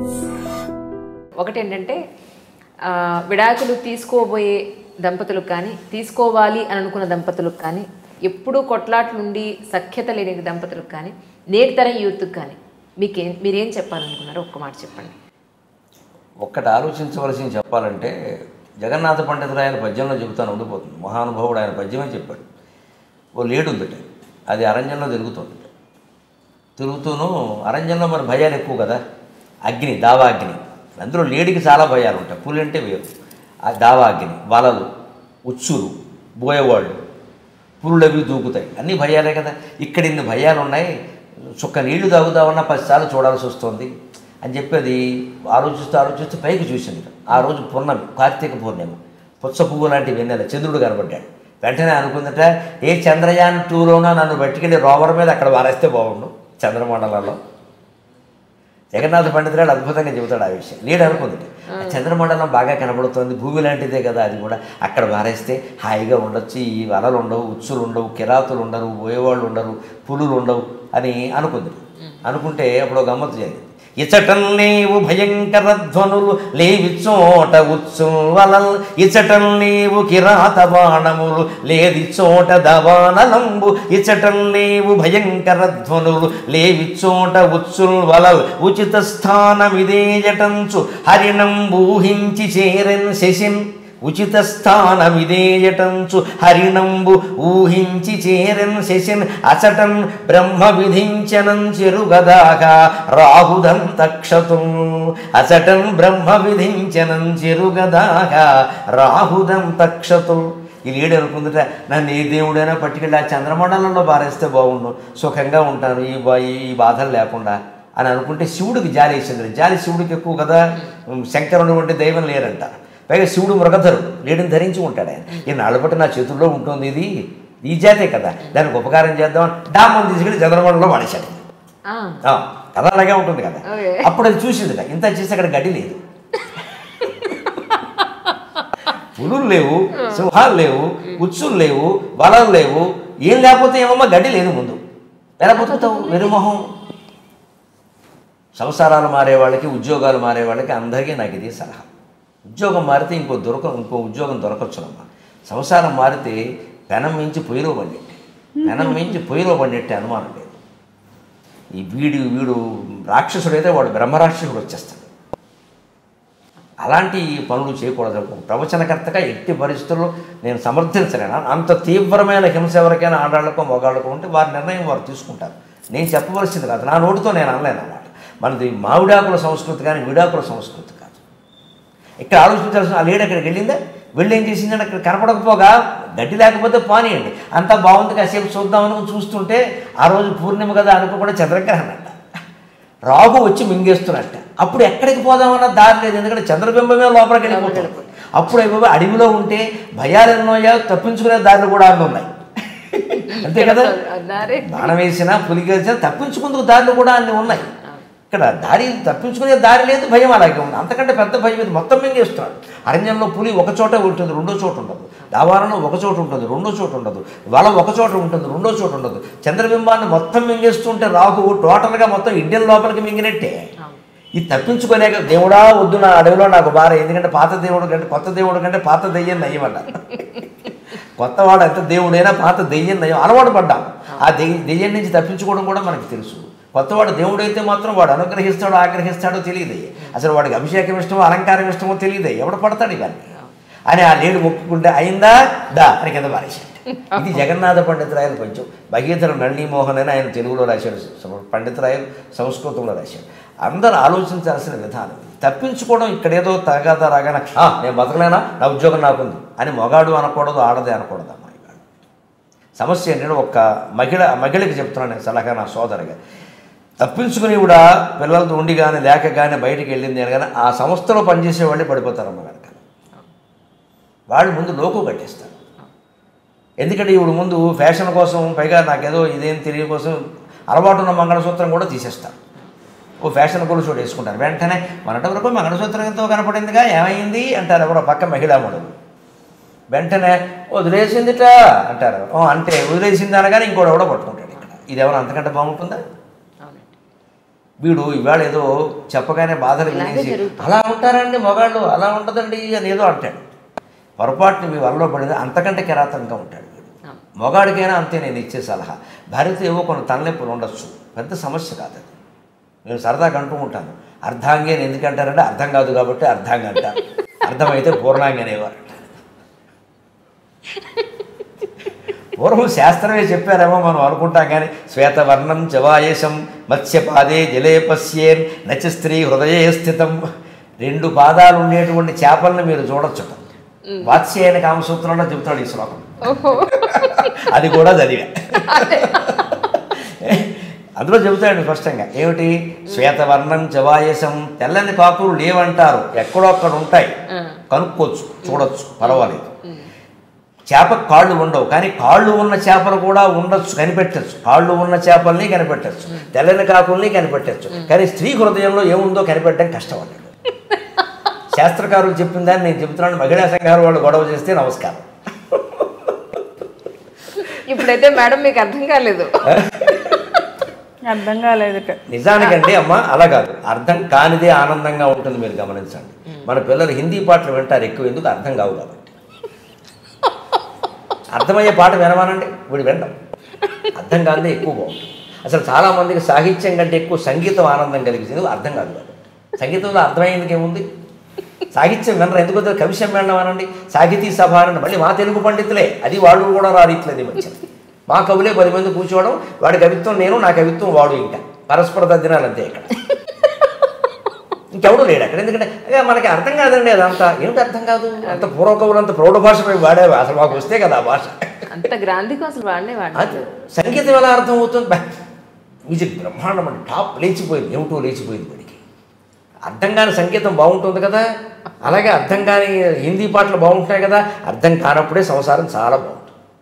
ఒకటి ఏంటంటే ఆ, విడాకులు తీసుకోబోయే దంపతులకు కానీ తీసుకోవాలి అని అనుకున్న దంపతులకు కానీ ఎప్పుడూ కొట్లాట్లుండి సఖ్యత లేని దంపతులకు కానీ నేటి తరం యూత్కి కానీ మీకేం మీరేం చెప్పాలనుకున్నారో ఒక్క మాట చెప్పండి ఒక్కటి ఆలోచించవలసింది చెప్పాలంటే జగన్నాథ పండితుడు ఆయన పద్యంలో చెబుతాను ఉండిపోతుంది మహానుభావుడు ఆయన పద్యమే చెప్పాడు ఓ లేడు ఉందట అది అరణ్యంలో తిరుగుతుంది తిరుగుతూను అరణ్యంలో మరి భయాలు ఎక్కువ కదా అగ్ని దావా అగ్ని అందులో లేడికి చాలా భయాలు ఉంటాయి పులి అంటే వేరు ఆ దావా అగ్ని వలలు ఉచ్చులు బోయేవాళ్ళు పులులు అవి దూకుతాయి అన్ని భయాలే కదా ఇక్కడ ఇన్ని భయాలు ఉన్నాయి చుక్క నీళ్లు తాగుదామన్నా పదిసార్లు చూడాల్సి వస్తుంది అని చెప్పేది ఆలోచిస్తూ ఆలోచిస్తూ పైకి చూసింది ఆ రోజు పూర్ణమి కార్తీక పూర్ణిమ పుచ్చ పువ్వు లాంటి వెన్నెల చంద్రుడు కనబడ్డాడు వెంటనే అనుకుందట ఏ చంద్రయాన్ టూలోనో నన్ను పట్టుకెళ్ళి రోవర్ మీద అక్కడ వారేస్తే బాగుండు చంద్రమండలంలో జగన్నాథ పండితురాడు అద్భుతంగా చెబుతాడు ఆ విషయం లేడు అనుకుంది ఆ చంద్రమండలం బాగా కనబడుతోంది భూమి లాంటిదే కదా అది కూడా అక్కడ వారేస్తే హాయిగా ఉండొచ్చు ఈ వలలు ఉండవు ఉచ్చులు ఉండవు కిరాతులు ఉండరు పోయేవాళ్ళు ఉండరు పులులు ఉండవు అని అనుకుంది అనుకుంటే అప్పుడు ఒక గమ్మత్తు జరిగింది ఇచటం లేవు భయంకర ధ్వనులు లేవి చోట ఉచ్చు వలల్ ఇచటం లేవు కిరాత బాణములు లేది చోట దవానలంబు ఇచటం లేవు భయంకర ధ్వనులు లేవి చోట ఉచ్చుల్ వలల్ ఉచిత స్థానమిదేయటంచు హరిణంబూహించి చేరన్ శశిన్ ఉచిత స్థానమిదేయటంచు హరిణంబు ఊహించి చేరన్ శశిన్ అచటన్ బ్రహ్మ విధించనం చెరుగదాక రాహుదం తక్షతు అచటన్ బ్రహ్మ విధించనం చెరుగదాక రాహుదం తక్షతు ఈ లీడు అనుకుందట నన్ను ఏ దేవుడైనా పట్టుకెళ్ళి ఆ చంద్రమండలంలో బారేస్తే బాగుండు సుఖంగా ఉంటాను ఈ బా ఈ బాధలు లేకుండా అని అనుకుంటే శివుడికి జాలి వేసింది జాలి శివుడికి ఎక్కువ కదా శంకరుడు వంటి దైవం లేరంట పైగా శివుడు మృగధరుడు లేడిని ధరించి ఉంటాడు ఆయన ఈ నాళ్ళబట్టి నా చేతుల్లో ఉంటుంది ఇది ఈ జాతే కదా దానికి ఉపకారం చేద్దాం డామని తీసుకెళ్ళి చంద్రమండలంలో పడేశాడు ఆ, ఆ, కథ అలాగే ఉంటుంది కదా ఓకే. అప్పుడు అది చూసిందిట ఇంత చేసి అక్కడ గడ్డి లేదు పులులు లేవు సింహాలు లేవు ఉచ్చులు లేవు బలాలు లేవు ఏం లేకపోతే ఏమమ్మా గడ్డి లేదు ముందు ఎలా బతుకుతావు వెరుమొహం సంసారాలు మారే వాళ్ళకి ఉద్యోగాలు మారే వాళ్ళకి అందరికీ నాకు ఇది సలహా ఉద్యోగం మారితే ఇంకో దొరక ఇంకో ఉద్యోగం దొరకచ్చునమ్మా సంసారం మారితే పెనం మించి పొయ్యిలో పండెట్టే పెనం మించి పొయ్యిలో పండెట్టే అనుమానం లేదు ఈ వీడు వీడు రాక్షసుడైతే వాడు బ్రహ్మరాక్షసుడు వచ్చేస్తాడు అలాంటి పనులు చేయకూడదు ఒక ప్రవచనకర్తగా ఎట్టి పరిస్థితుల్లో నేను సమర్థించలేను అంత తీవ్రమైన హింస ఎవరికైనా ఆడాళ్ళకో మొగాళ్ళకో ఉంటే వారి నిర్ణయం వారు తీసుకుంటారు నేను చెప్పవలసింది కాదు నా నోటితో నేను అనలేను అన్నమాట మనది మామిడాకుల సంస్కృతి కానీ విడాకుల సంస్కృతి కాదు ఇక్కడ ఆలోచించాల్సిన ఆ లేడీ అక్కడికి వెళ్ళిందా వెళ్ళి ఏం చేసిందంటే అక్కడ కనపడకపోగా గడ్డి లేకపోతే పానీయండి అంతా బాగుంది కాసేపు చూద్దామని చూస్తుంటే ఆ రోజు పూర్ణిమ కదా అనుకోకుండా చంద్రగ్రహణం అంట రాహు వచ్చి మింగేస్తున్నట్ట అప్పుడు ఎక్కడికి పోదామన్న దారి లేదు ఎందుకంటే చంద్రబింబమే లోపలికి వెళ్ళిపోతుంది అప్పుడు అయిపోయి అడవిలో ఉంటే భయాలు ఎన్నోయా తప్పించుకునే దారులు కూడా అన్నీ ఉన్నాయి అంతే కదా దారి బాణం వేసినా పులికి వేసినా తప్పించుకుందుకు దారులు కూడా అన్ని ఉన్నాయి ఇక్కడ దారి తప్పించుకునే దారి లేదు భయం అలాగే ఉంది అంతకంటే పెద్ద భయం ఇది మొత్తం మింగేస్తున్నాడు అరణ్యంలో పులి ఒక చోట ఉంటుంది రెండో చోట ఉండదు దావారంలో ఒక చోట ఉంటుంది రెండో చోట ఉండదు వల ఒక చోట ఉంటుంది రెండో చోట ఉండదు చంద్రబింబాన్ని మొత్తం మింగేస్తుంటే రాహువు టోటల్గా మొత్తం ఇండియన్ లోపలికి మింగినట్టే ఇది తప్పించుకునే దేవుడా వద్దు నా అడవిలో నాకు బాధ ఎందుకంటే పాత దేవుడు కంటే కొత్త దేవుడు కంటే పాత దెయ్యం నయ్యమన్నారు కొత్తవాడు ఎంత దేవుడైనా పాత దెయ్యం నయం అలవాటు పడ్డాం ఆ దెయ్యం దెయ్యం నుంచి తప్పించుకోవడం కూడా మనకు తెలుసు కొత్తవాడు దేవుడైతే మాత్రం వాడు అనుగ్రహిస్తాడో ఆగ్రహిస్తాడో తెలియదు అసలు వాడికి అభిషేకం ఇష్టమో అలంకారం ఇష్టమో తెలియదు ఎవడు పడతాడు ఇవన్నీ అని ఆ లేడు మొక్కుకుంటే అయిందా దా అని కింద పారేశాడు ఇది జగన్నాథ పండితురాయలు కొంచెం భగీధర నళినీమోహన్ అని ఆయన తెలుగులో రాశాడు పండితురాయలు సంస్కృతంలో రాశాడు అందరూ ఆలోచించాల్సిన విధానం ఇది. తప్పించుకోవడం ఇక్కడేదో తగాదా రాగానే "ఆ, నేను బతకలేనా నా ఉద్యోగం నాకుంది అని మొగాడు అనకూడదు ఆడదే అనకూడదు అమ్మా ఇవాళ సమస్య ఏంటంటే ఒక్క మహిళ మహిళకి చెప్తున్నాను నేను సలహా నా సోదరిగా తప్పించుకుని కూడా పిల్లలతో ఉండి కానీ లేక కానీ బయటికి వెళ్ళింది అని కానీ ఆ సంస్థలో పనిచేసే వాళ్ళే పడిపోతారమ్మ కనుక వాళ్ళు ముందు లోకు కట్టేస్తారు ఎందుకంటే ఇప్పుడు ముందు ఫ్యాషన్ కోసం పైగా నాకేదో ఇదేం తెలియ కోసం అలవాటు ఉన్న మంగళసూత్రం కూడా తీసేస్తారు ఓ ఫ్యాషన్ గొలుసు వేసుకుంటారు వెంటనే మనట వరకు మంగళసూత్రం ఎంతో కనపడిందిగా ఏమైంది అంటారు ఎవరో పక్క మహిళా మడుగు వెంటనే వదిలేసిందిట అంటారు "ఓ, అంటే వదిలేసింది అనగానే ఇంకోటి ఎవడో పట్టుకుంటాడు ఇక్కడ ఇది ఎవరు అంతకంటే బాగుంటుందా అవునండి వీడు ఇవాళ ఏదో చెప్పగానే బాధలు ఇలాగే వినేసి జరుగుతుంది. అలా ఉంటారండి మగాళ్ళు అలా ఉంటుందండి అని ఏదో అంటాడు పొరపాటుని మీ వల్ల పడింది అంతకంటే కిరాతకంగా ఉంటాడు వీడు అవును. మగాడికైనా అంతే నేను ఇచ్చే సలహా భార్యతో ఏవో కొన్ని తలనొప్పులు ఉండొచ్చు పెద్ద సమస్య కాదు అది నేను సరదాగా అంటూ ఉంటాను అర్ధాంగి అని ఎందుకు అంటారంటే అర్థం కాదు కాబట్టి అర్ధాంగి అంటారు అర్థమైతే పూర్ణాంగి అనేవారు పూర్వం శాస్త్రమే చెప్పారేమో మనం అనుకుంటాం కానీ శ్వేతవర్ణం చవాయసం మత్స్యపాదే జలే పశ్యేన్ నచ స్త్రీ హృదయే స్థితం రెండు పాదాలు ఉండేటువంటి చేపలను మీరు చూడొచ్చుట వాత్స్యాయన కామసూత్రంలో చెబుతాడు ఈ శ్లోకం ఓహో అది కూడా చదివా అందులో చెబుతాడు స్పష్టంగా ఏమిటి శ్వేతవర్ణం చవాయసం తెల్లని కాకులు లేవంటారు ఎక్కడో అక్కడ ఉంటాయి ఆ. కనుక్కోవచ్చు చూడొచ్చు పర్వాలేదు చేపకు కాళ్ళు ఉండవు కానీ కాళ్ళు ఉన్న చేపలు కూడా ఉండొచ్చు కనిపెట్టచ్చు కాళ్ళు ఉన్న చేపల్ని కనిపెట్టచ్చు తెల్లని కాకుల్ని కనిపెట్టచ్చు కానీ స్త్రీ హృదయంలో ఏముందో కనిపెట్టడం కష్టం అన్నాడు శాస్త్రకారులు చెప్పిన దాన్ని నేను చెబుతున్నాను మహిళా సంఘాలు వాళ్ళు గొడవ చేస్తే నమస్కారం ఇప్పుడైతే మేడం మీకు అర్థం కాలేదు అర్థం కాలేదుట నిజానికంటే అమ్మ అలా కాదు అర్థం కానిదే ఆనందంగా ఉంటుంది మీరు గమనించండి మన పిల్లలు హిందీ పాటలు వింటారు ఎక్కువ ఎందుకు అర్థం కావు కాబట్టి అర్థమయ్యే పాట వినవానండి వీడు వినడం అర్థం కానిదే ఎక్కువ బాగుంటుంది అసలు చాలామందికి సాహిత్యం కంటే ఎక్కువ సంగీతం ఆనందం కలిగించింది అర్థం కాదు కాబట్టి సంగీతంలో అర్థమయ్యేందుకు ఏముంది సాహిత్యం వినరు ఎందుకు వద్దు? కవి సమ్మేళనం అనండి సాహితీ సభ అనండి మళ్ళీ మా తెలుగు పండితులే అది వాళ్ళు కూడా రానిట్లేదు ఈ మధ్య మా కవులే పది మంది కూర్చోవడం వాడి కవిత్వం నేను నా కవిత్వం వాడు ఇంకా పరస్పర తద్దినాలు అంతే ఇక్కడ ఇంకెవడు లేడు అక్కడ ఎందుకంటే అయ్యా, మనకి అర్థం కాదండి అదంతా ఏమిటి అర్థం కాదు అంత పూర్వకవులు అంత ప్రౌఢ భాష మేము వాడేవి అసలు మాకు వస్తే కదా ఆ భాష అంత గ్రాంధికం అసలు వాడినే వాడి అది సంగీతం ఎలా అర్థం అవుతుంది బా, మ్యూజిక్ బ్రహ్మాండం అండి టాప్ లేచిపోయింది ఏమిటో లేచిపోయింది వాడికి అర్థం కాని సంగీతం బాగుంటుంది కదా అలాగే అర్థం కాని హిందీ పాటలు బాగుంటాయి కదా అర్థం కానప్పుడే సంసారం చాలా బాగుంటుంది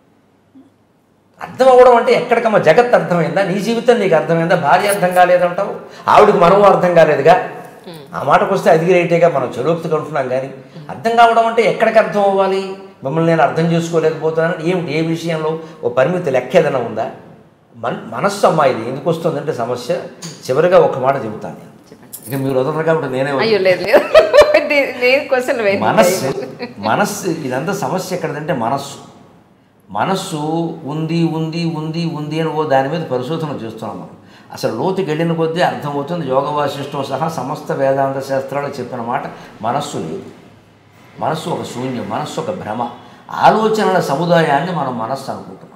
అర్థం అవ్వడం అంటే ఎక్కడికమ్మా జగత్ అర్థమైందా నీ జీవితం నీకు అర్థమైందా భార్య అర్థం కాలేదంటావు ఆవిడకి మనము అర్థం కాలేదుగా ఆ మాటకు వస్తే అది రేటేగా మనం చెరుపుతూ కంటున్నాం కానీ అర్థం కావడం అంటే ఎక్కడికి అర్థం అవ్వాలి మిమ్మల్ని నేను అర్థం చేసుకోలేకపోతున్నాను ఏమిటి ఏ విషయంలో ఓ పరిమితి లెక్క ఏదైనా ఉందా మన మనస్సు అమ్మాయిది ఎందుకు వస్తుందంటే సమస్య చివరిగా ఒక మాట చెబుతాను నేను ఇక మీరు వదలరు కాబట్టి నేనే అయ్యో లేదు లేదు నే- నేను క్వశ్చన్ మనస్సు మనస్సు ఇదంతా సమస్య ఎక్కడదంటే మనస్సు మనస్సు ఉంది ఉంది ఉంది ఉంది అని ఓ దాని మీద పరిశోధన చేస్తున్నాం మనం అసలు లోతుకి వెళ్ళిన కొద్దీ అర్థమవుతుంది యోగ వాసిష్టం సహా సమస్త వేదాంత శాస్త్రాలు చెప్పిన మాట మనస్సు లేదు మనస్సు ఒక శూన్యం మనస్సు ఒక భ్రమ ఆలోచనల సముదాయాన్ని మనం మనస్సు అనుకుంటున్నాం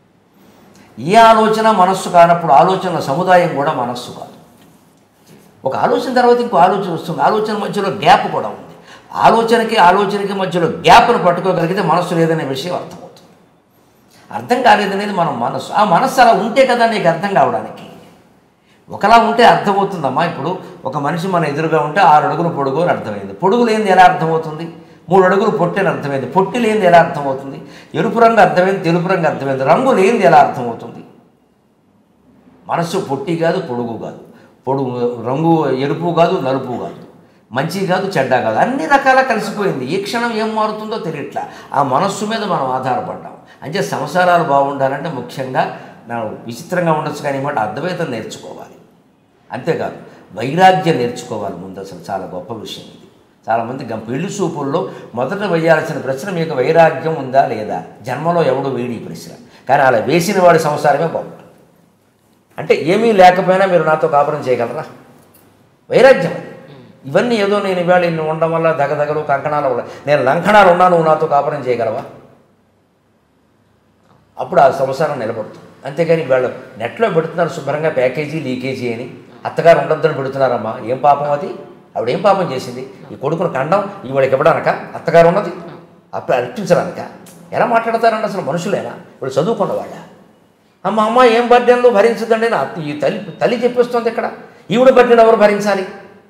ఈ ఆలోచన మనస్సు కానప్పుడు ఆలోచనల సముదాయం కూడా మనస్సు కాదు ఒక ఆలోచన తర్వాత ఇంకో ఆలోచన వస్తుంది ఆలోచన మధ్యలో గ్యాప్ కూడా ఉంది ఆలోచనకి ఆలోచనకి మధ్యలో గ్యాప్ను పట్టుకోగలిగితే మనస్సు లేదనే విషయం అర్థమవుతుంది అర్థం కాలేదనేది మనం మనస్సు ఆ మనస్సు అలా ఉంటే కదా నీకు అర్థం కావడానికి ఒకలా ఉంటే అర్థమవుతుందమ్మా ఇప్పుడు ఒక మనిషి మన ఎదురుగా ఉంటే ఆరు అడుగులు పొడుగు అని అర్థమైంది పొడుగు లేనిది ఎలా అర్థమవుతుంది మూడు అడుగులు పొట్టి అని అర్థమైంది పొట్టి లేనిది ఎలా అర్థమవుతుంది ఎరుపు రంగు అర్థమైంది తెలుపు రంగు అర్థమైంది రంగు లేనిది ఎలా అర్థమవుతుంది మనస్సు పొట్టి కాదు పొడుగు కాదు పొడుగు రంగు ఎరుపు కాదు నలుపు కాదు మంచి కాదు చెడ్డ కాదు అన్ని రకాల కలిసిపోయింది ఏ క్షణం ఏం మారుతుందో తెలియట్లా ఆ మనస్సు మీద మనం ఆధారపడ్డాం అంటే సంసారాలు బాగుండాలంటే ముఖ్యంగా మనం విచిత్రంగా ఉండొచ్చు కానీ మాట అద్వైతం నేర్చుకోవాలి అంతేకాదు వైరాగ్యం నేర్చుకోవాలి ముందు అసలు చాలా గొప్ప విషయం ఇది చాలామంది గం పెళ్లి చూపుల్లో మొదట వేయాల్సిన ప్రశ్న మీకు వైరాగ్యం ఉందా లేదా జన్మలో ఎవడు వేడి ఈ ప్రశ్న కానీ అలా వేసిన వాడి సంసారమే బాగుంటుంది అంటే ఏమీ లేకపోయినా మీరు నాతో కాపురం చేయగలరా వైరాగ్యం అది ఇవన్నీ ఏదో నేను ఇవాళ ఇన్ని ఉండడం వల్ల దగదగలు కంకణాలు వల్ల నేను లంకణాలు ఉన్నా నువ్వు నాతో కాపురం చేయగలవా అప్పుడు ఆ సంసారం నిలబడుతుంది అంతేగాని వాళ్ళు నెట్లో పెడుతున్నారు శుభ్రంగా ప్యాకేజీ లీకేజీ అని అత్తగారు ఉండొద్దని పెడుతున్నారమ్మా ఏం పాపం అది ఆవిడ ఏం పాపం చేసింది ఈ కొడుకును కండం ఈవిడకి ఇవ్వడానక అత్తగారు ఉన్నది అప్పుడు అర్పించడానిక ఎలా మాట్లాడతారండి అసలు మనుషులేనా ఇప్పుడు చదువుకున్న వాళ్ళ అమ్మ అమ్మ ఏం బర్డెన్లు భరించదండి నా ఈ తల్లి తల్లి చెప్పిస్తుంది ఇక్కడ ఈవిడ బర్డెన్ ఎవరు భరించాలి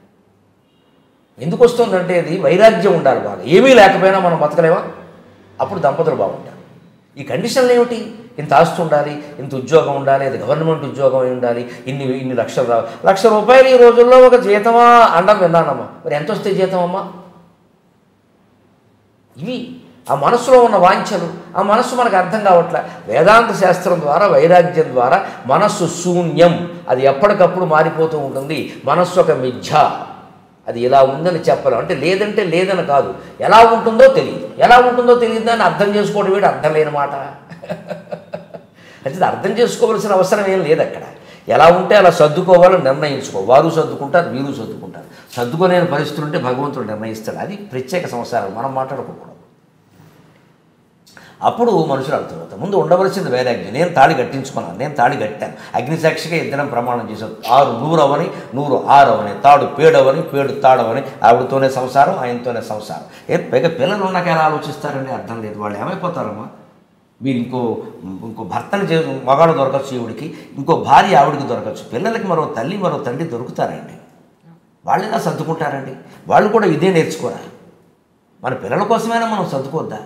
ఎందుకు వస్తుందంటే అది వైరాగ్యం ఉండాలి బాగా ఏమీ లేకపోయినా మనం బతకలేమా అప్పుడు దంపతులు బాగుంటారు ఈ కండిషన్లు ఏమిటి ఇంత ఆస్తి ఉండాలి ఇంత ఉద్యోగం ఉండాలి అది గవర్నమెంట్ ఉద్యోగం అయి ఉండాలి ఇన్ని ఇన్ని లక్షలు రావాలి లక్ష రూపాయలు ఈ రోజుల్లో ఒక జీతమా అండం విన్నానమ్మా మరి ఎంత వస్తే జీతం అమ్మా ఇవి ఆ మనస్సులో ఉన్న వాంఛలు ఆ మనస్సు మనకు అర్థం కావట్లే వేదాంత శాస్త్రం ద్వారా వైరాగ్యం ద్వారా మనస్సు శూన్యం అది ఎప్పటికప్పుడు మారిపోతూ ఉంటుంది మనస్సు ఒక మిథ్య అది ఇలా ఉందని చెప్పలేం అంటే లేదంటే లేదని కాదు ఎలా ఉంటుందో తెలియదు ఎలా ఉంటుందో తెలియదు అని అర్థం చేసుకోవడం వీడు అర్థం లేని మాట అంటే ఇది అర్థం చేసుకోవాల్సిన అవసరం ఏం లేదు అక్కడ ఎలా ఉంటే అలా సర్దుకోవాలో నిర్ణయించుకో వారు సర్దుకుంటారు వీరు సర్దుకుంటారు సర్దుకోలేని పరిస్థితులు ఉంటే భగవంతుడు నిర్ణయిస్తాడు అది ప్రత్యేక సంసారం మనం మాట్లాడుకోకూడదు అప్పుడు మనుషులు అర్థమవుతారు ముందు ఉండవలసింది వైరాగ్యం నేను తాళి కట్టించుకున్నాను నేను తాళి కట్టాను అగ్నిసాక్షిగా ఇద్దరం ప్రమాణం చేశాం ఆరు నూరవని నూరు ఆరవని తాడు పేడవని పేడు తాడవని ఆవిడతోనే సంసారం ఆయనతోనే సంసారం ఏ పైగా పిల్లలు ఉన్నాక ఎలా ఆలోచిస్తారండి అర్థం లేదు వాళ్ళు ఏమైపోతారమ్మా మీరు ఇంకో ఇంకో భర్తను చే మగాడు దొరకచ్చు ఈవిడికి ఇంకో భార్య ఆవిడికి దొరకచ్చు పిల్లలకి మరో తల్లి మరో తండ్రి దొరుకుతారండి వాళ్ళు ఎలా సర్దుకుంటారండి వాళ్ళు కూడా ఇదే నేర్చుకోరా మన పిల్లల కోసమైనా మనం సర్దుకోద్దా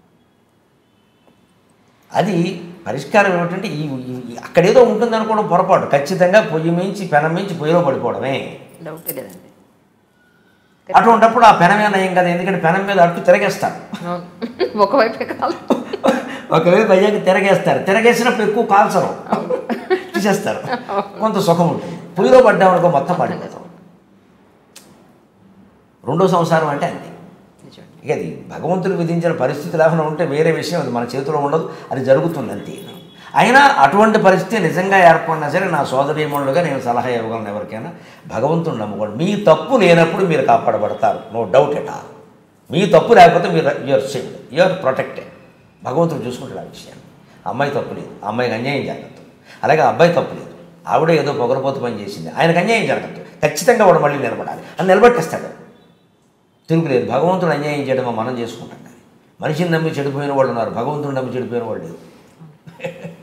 అది పరిష్కారం ఏమిటంటే ఈ ఈ- ఈ- అక్కడేదో ఉంటుంది అనుకోవడం పొరపాటు ఖచ్చితంగా పొయ్యి మించి పెనం మించి పొయ్యిలో పడిపోవడమే డౌట్ లేదండి అటువంటప్పుడు ఆ పెనమే నయం కదా ఎందుకంటే పెనం మీద అట్టు తిరగేస్తారు అవును ఒకవైపే కాదు ఒకవైపు అయ్యాక తిరగేస్తారు తిరగేసినప్పుడు ఎక్కువ కాల్చరు తీసేస్తారు కొంత సుఖం ఉంటుంది పొయ్యిలో పడ్డామనుకో మొత్తం పడిపోతాం రెండో సంసారం అంటే అంతే నిజం ఇక అది భగవంతుడు విధించిన పరిస్థితి లేకుండా ఉంటే వేరే విషయం అది మన చేతిలో ఉండదు అది జరుగుతుంది అంతే అయినా అటువంటి పరిస్థితి నిజంగా ఏర్పడినా సరే నా సోదరీమణులుగా నేను సలహా ఇవ్వగలను ఎవరికైనా భగవంతుడు నమ్ముకోండి మీ తప్పు లేనప్పుడు మీరు కాపాడబడతారు నో డౌట్ ఎట్ ఆల్ మీ తప్పు లేకపోతే మీరు యూఆర్ సేవ్డ్ యూఆర్ ప్రొటెక్టెడ్ భగవంతుడు చూసుకుంటాడు ఆ విషయాన్ని అమ్మాయి తప్పు లేదు ఆ అమ్మాయికి అన్యాయం జరగద్దు అలాగే ఆ అబ్బాయి తప్పు లేదు ఆవిడ ఏదో పొగరపోతు పని చేసింది ఆయనకు అన్యాయం జరగద్దు ఖచ్చితంగా వాడు మళ్ళీ నిలబడాలి అని నిలబెట్టేస్తాడు తిరుగులేదు భగవంతుడు అన్యాయం చేయడం మనం చేసుకుంటాం కానీ మనిషిని నమ్మి చెడిపోయిన వాళ్ళు ఉన్నారు భగవంతుడు నమ్మి చెడిపోయిన వాళ్ళు లేరు